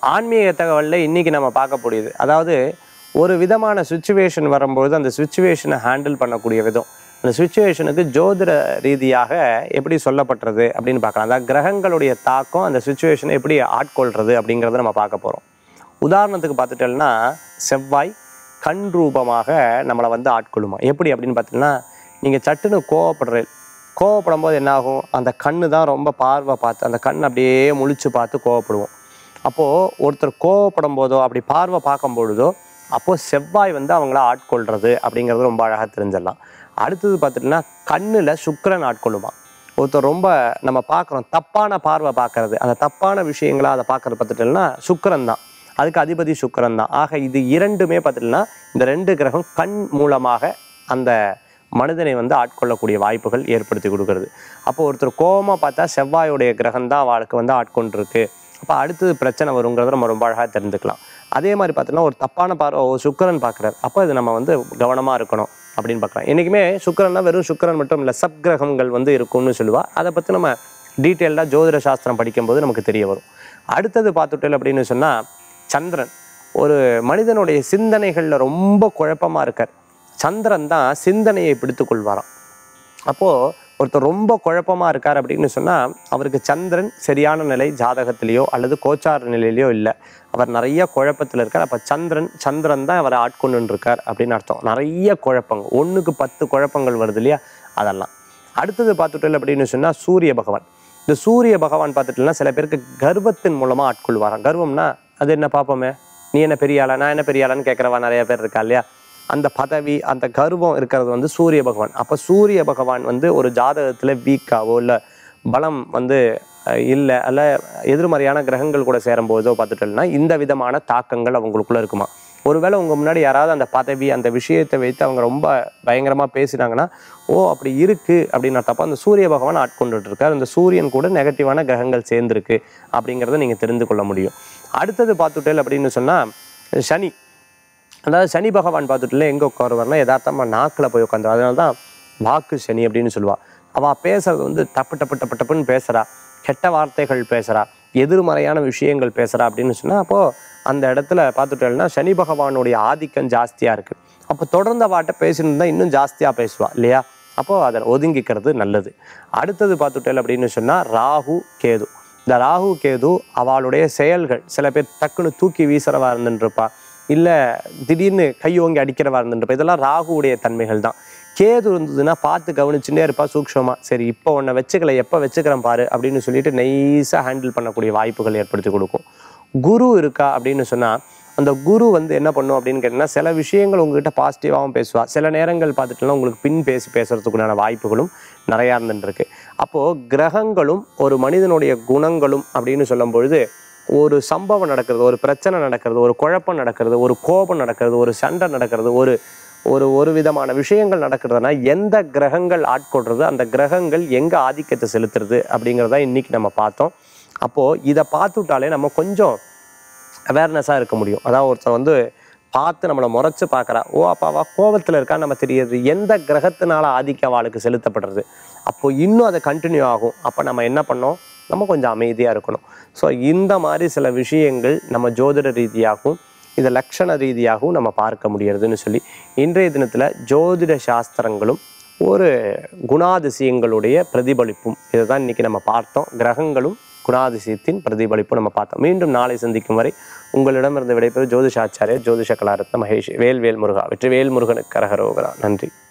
ஆன்மீக தகவலில் இன்றைக்கி நம்ம பார்க்கக்கூடியது அதாவது ஒரு விதமான சுச்சுவேஷன் வரும்பொழுது அந்த சுச்சுவேஷனை ஹேண்டில் பண்ணக்கூடிய விதம் அந்த சுச்சுவேஷனுக்கு ஜோதிட ரீதியாக எப்படி சொல்லப்பட்டது அப்படின்னு பார்க்கலாம் அதாவது கிரகங்களுடைய தாக்கம் அந்த சுச்சுவேஷனை எப்படி ஆட்கொள்றது அப்படிங்கிறத நம்ம பார்க்க போகிறோம் உதாரணத்துக்கு பார்த்துட்டோம்னா செவ்வாய் கண் ரூபமாக நம்மளை வந்து ஆட்கொள்ளுமா எப்படி அப்படின்னு பார்த்தீங்கன்னா நீங்கள் சட்டுன்னு கோவப்படுற கோவப்படும் போது என்ன ஆகும் அந்த கண்ணு தான் ரொம்ப பார்வை பார்த்து அந்த கண் அப்படியே முழிச்சு பார்த்து கோவப்படுவோம் அப்போது ஒருத்தர் கோவப்படும் போதோ அப்படி பார்வை பார்க்கும் பொழுதோ அப்போது செவ்வாய் வந்து அவங்கள ஆட்கொள்றது அப்படிங்கிறது ரொம்ப அழகாக தெரிஞ்சிடலாம் அடுத்தது பார்த்துட்டிங்கன்னா கண்ணில் சுக்கிரன் ஆட்கொள்ளுமா ஒருத்தர் ரொம்ப நம்ம பார்க்குறோம் தப்பான பார்வை பார்க்கறது அந்த தப்பான விஷயங்களா அதை பார்க்கறது பார்த்துட்டோம்னா சுக்கிரன் தான் அதுக்கு அதிபதி சுக்கிரன் தான் ஆக இது இரண்டுமே பார்த்துட்டோம்னா இந்த ரெண்டு கிரகம் கண் மூலமாக அந்த மனிதனை வந்து ஆட்கொள்ளக்கூடிய வாய்ப்புகள் ஏற்படுத்தி கொடுக்கறது அப்போ ஒருத்தர் கோபமாக பார்த்தா செவ்வாயுடைய கிரகம் தான் அவளுக்கு வந்து ஆட்கொண்டிருக்கு அப்போ அடுத்தது பிரச்சனை வருங்கிறத நம்ம ரொம்ப அழகாக தெரிஞ்சுக்கலாம் அதே மாதிரி பார்த்தோன்னா ஒரு தப்பான பார்வை ஓ, சுக்கிரன் பார்க்குறாரு அப்போ இது நம்ம வந்து கவனமாக இருக்கணும் அப்படின்னு பார்க்கலாம் என்றைக்குமே சுக்கிரன்னா வெறும் சுக்கிரன் மட்டும் இல்லை சப் கிரகங்கள் வந்து இருக்கும்னு சொல்லுவா அதை பற்றி நம்ம டீட்டெயில்டாக ஜோதிட சாஸ்திரம் படிக்கும்போது நமக்கு தெரிய வரும் அடுத்தது பார்த்துட்டேன் அப்படின்னு சொன்னால் சந்திரன் ஒரு மனிதனுடைய சிந்தனைகளில் ரொம்ப குழப்பமாக இருக்கார் சந்திரன் தான் சிந்தனையை பிடித்துக் கொள்வாராம் அப்போது ஒருத்தர் ரொம்ப குழப்பமாக இருக்கார் அப்படின்னு சொன்னால் அவருக்கு சந்திரன் சரியான நிலை ஜாதகத்திலேயோ அல்லது கோச்சார நிலையிலையோ இல்லை அவர் நிறைய குழப்பத்தில் இருக்கார் அப்போ சந்திரன் சந்திரன் தான் அவரை ஆட்கொண்டு இருக்கார் அப்படின்னு அர்த்தம் நிறைய குழப்பங்கள் ஒன்றுக்கு பத்து குழப்பங்கள் வருது இல்லையா அதெல்லாம் அடுத்தது பார்த்துட்டோம் அப்படின்னு சொன்னால் சூரிய பகவான் இந்த சூரிய பகவான் பார்த்துட்டோம்னா சில பேருக்கு கர்வத்தின் மூலமாக ஆட்கொள்வாராம் கர்வம்னா அது என்ன பார்ப்போமே நீ என்ன பெரிய ஆளா நான் என்ன பெரிய ஆளான்னு கேட்குறவா நிறைய பேர் இருக்கா இல்லையா அந்த பதவி அந்த கர்வம் இருக்கிறது வந்து சூரிய பகவான் அப்போ சூரிய பகவான் வந்து ஒரு ஜாதகத்தில் வீக்காவோ இல்லை பலம் வந்து இல்லை அல்ல எதிர்மறையான கிரகங்கள் கூட சேரும்போதோ பார்த்துட்டோம்னா இந்த விதமான தாக்கங்கள் அவங்களுக்குள்ள இருக்குமா ஒருவேளை உங்கள் முன்னாடி யாராவது அந்த பதவி அந்த விஷயத்தை வைத்து அவங்க ரொம்ப பயங்கரமாக பேசினாங்கன்னா ஓ அப்படி இருக்குது அப்படின்னு தப்போ அந்த சூரிய பகவான் ஆட்கொண்டுட்டு இருக்கார் அந்த சூரியன் கூட நெகட்டிவான கிரகங்கள் சேர்ந்துருக்கு அப்படிங்கிறத நீங்கள் தெரிந்து கொள்ள முடியும் அடுத்தது பார்த்துட்டேல் அப்படின்னு சொன்னால் சனி அதாவது சனி பகவான் பார்த்துட்டுல எங்கே உட்காருவார்னா யதார்த்தமாக நாக்கில் போய் உட்காந்து அதனால தான் வாக்கு சனி அப்படின்னு சொல்லுவா அவள் பேசுறது வந்து டப்பு டப்பு டப்பு டப்புன்னு பேசுகிறா கெட்ட வார்த்தைகள் பேசுகிறா எதிர்மறையான விஷயங்கள் பேசுகிறா அப்படின்னு சொன்னால் அப்போது அந்த இடத்துல பார்த்துட்டோம்னா சனி பகவானுடைய ஆதிக்கம் ஜாஸ்தியாக இருக்குது அப்போ தொடர்ந்த வாட்டை பேசியிருந்தா இன்னும் ஜாஸ்தியாக பேசுவா இல்லையா அப்போது அதை ஒதுங்கிக்கிறது நல்லது அடுத்தது பார்த்துட்டேன் அப்படின்னு சொன்னால் ராகு கேது இந்த ராகு கேது அவளுடைய செயல்கள் சில பேர் டக்குன்னு தூக்கி வீசுறவா இருந்துருப்பா இல்லை திடீர்னு கையோங்கி அடிக்கிறவா இருந்துருப்பா இதெல்லாம் ராகுவுடைய தன்மைகள் தான் கேது இருந்ததுன்னா பார்த்து கவனிச்சுட்டே இருப்பா சூக்ஷமாக சரி இப்போ உன்னை வச்சுக்கல எப்போ வச்சுக்கிறேன் பாரு அப்படின்னு சொல்லிட்டு நைஸாக ஹேண்டில் பண்ணக்கூடிய வாய்ப்புகள் ஏற்படுத்தி கொடுக்கும் குரு இருக்கா அப்படின்னு சொன்னால் அந்த குரு வந்து என்ன பண்ணும் அப்படின்னு கேட்டிங்கன்னா சில விஷயங்கள் உங்ககிட்ட பாசிட்டிவாகவும் பேசுவா சில நேரங்கள் பார்த்துட்டுலாம் உங்களுக்கு பின் பேசி பேசுறதுக்குண்டான வாய்ப்புகளும் நிறையா இருந்துருக்கு அப்போது கிரகங்களும் ஒரு மனிதனுடைய குணங்களும் அப்படின்னு சொல்லும் பொழுது ஒரு சம்பவம் நடக்கிறது ஒரு பிரச்சனை நடக்கிறது ஒரு குழப்பம் நடக்கிறது ஒரு கோபம் நடக்கிறது ஒரு சண்டை நடக்கிறது ஒரு ஒரு ஒரு விதமான விஷயங்கள் நடக்கிறதுனா எந்த கிரகங்கள் ஆட்கொள்றது அந்த கிரகங்கள் எங்கே ஆதிக்கத்தை செலுத்துறது அப்படிங்கிறத இன்னைக்கு நம்ம பார்த்தோம் அப்போது இதை பார்த்துட்டாலே நம்ம கொஞ்சம் அவேர்னஸாக இருக்க முடியும் அதாவது ஒருத்தர் வந்து பார்த்து நம்மளை முறைச்சு பார்க்குறா ஓ அப்பாவா கோபத்தில் இருக்கா நம்ம தெரியுது எந்த கிரகத்தினால ஆதிக்க வாளுக்கு செலுத்தப்படுறது அப்போ இன்னும் அது கண்டினியூ ஆகும் அப்போ நம்ம என்ன பண்ணோம் நம்ம கொஞ்சம் அமைதியாக இருக்கணும் ஸோ இந்த மாதிரி சில விஷயங்கள் நம்ம ஜோதிட ரீதியாகவும் இதை லக்ஷண ரீதியாகவும் நம்ம பார்க்க முடியறதுன்னு சொல்லி இன்றைய தினத்தில் ஜோதிட சாஸ்திரங்களும் ஒரு குணாதிசயங்களுடைய பிரதிபலிப்பும் இதை தான் இன்றைக்கி நம்ம பார்த்தோம் கிரகங்களும் குணாதிசயத்தின் பிரதிபலிப்பும் நம்ம பார்த்தோம் மீண்டும் நாளை சந்திக்கும் வரை உங்களிடமிருந்து விடைபெறும் ஜோதிஷாச்சாரியர் ஜோதிஷ கலாரத்ன மகேஷ் வேல்வேல் முருகா வெற்றி வேல் முருகனுக்கு கரகரோகரா நன்றி